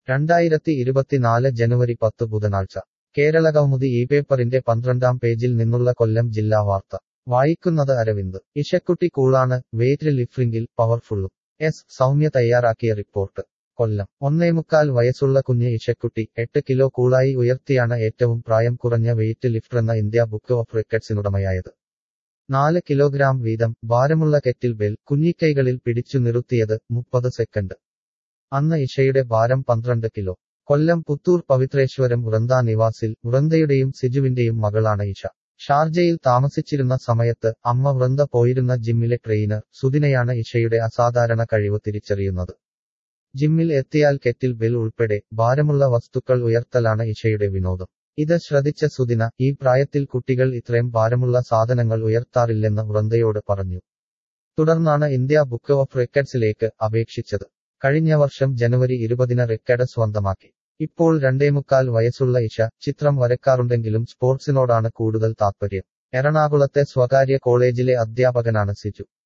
രണ്ടായിരത്തി ഇരുപത്തിനാല് ജനുവരി പത്ത് ബുധനാഴ്ച കേരളകൗമുദി ഈ പേപ്പറിന്റെ പന്ത്രണ്ടാം പേജിൽ നിന്നുള്ള കൊല്ലം ജില്ലാ വാർത്ത വായിക്കുന്നത് അരവിന്ദ് ഇശക്കുട്ടി കൂളാണ് വെയ്റ്റ് ലിഫ്റ്റിംഗിൽ പവർഫുള്ളും എസ് സൗമ്യ തയ്യാറാക്കിയ റിപ്പോർട്ട് കൊല്ലം ഒന്നേമുക്കാൽ വയസ്സുള്ള കുഞ്ഞ് ഇശക്കുട്ടി എട്ട് കിലോ കൂളായി ഉയർത്തിയാണ് ഏറ്റവും പ്രായം കുറഞ്ഞ വെയ്റ്റ് ലിഫ്റ്ററെന്ന ഇന്ത്യ ബുക്ക് ഓഫ് റെക്കഡ്സിനുടമയായത് നാല് കിലോഗ്രാം വീതം ഭാരമുള്ള കെറ്റിൽ ബെൽ കുഞ്ഞിക്കൈകളിൽ പിടിച്ചു നിർത്തിയത് മുപ്പത് സെക്കൻഡ് അന്ന് ഇഷയുടെ ഭാരം പന്ത്രണ്ട് കിലോ കൊല്ലം പുത്തൂർ പവിത്രേശ്വരം വൃന്ദ നിവാസിൽ വൃന്ദയുടെയും സിജുവിന്റെയും മകളാണ് ഇഷ ഷാർജയിൽ താമസിച്ചിരുന്ന സമയത്ത് അമ്മ വൃന്ദ പോയിരുന്ന ജിമ്മിലെ ട്രെയിനർ സുദിനയാണ് ഇഷയുടെ അസാധാരണ കഴിവ് തിരിച്ചറിയുന്നത് ജിമ്മിൽ എത്തിയാൽ കെറ്റിൽ ബെൽ ഉൾപ്പെടെ ഭാരമുള്ള വസ്തുക്കൾ ഉയർത്തലാണ് ഇഷയുടെ വിനോദം ഇത് ശ്രദ്ധിച്ച സുദിന ഈ പ്രായത്തിൽ കുട്ടികൾ ഇത്രയും ഭാരമുള്ള സാധനങ്ങൾ ഉയർത്താറില്ലെന്ന് വൃന്ദയോട് പറഞ്ഞു തുടർന്നാണ് ഇന്ത്യ ബുക്ക് ഓഫ് റെക്കഡ്സിലേക്ക് അപേക്ഷിച്ചത് കഴിഞ്ഞ വർഷം ജനുവരി ഇരുപതിന് റെക്കഡ് സ്വന്തമാക്കി ഇപ്പോൾ രണ്ടേമുക്കാൽ വയസ്സുള്ള ഇഷ ചിത്രം വരക്കാറുണ്ടെങ്കിലും സ്പോർട്സിനോടാണ് കൂടുതൽ താത്പര്യം എറണാകുളത്തെ സ്വകാര്യ കോളേജിലെ അധ്യാപകനാണ് സിജു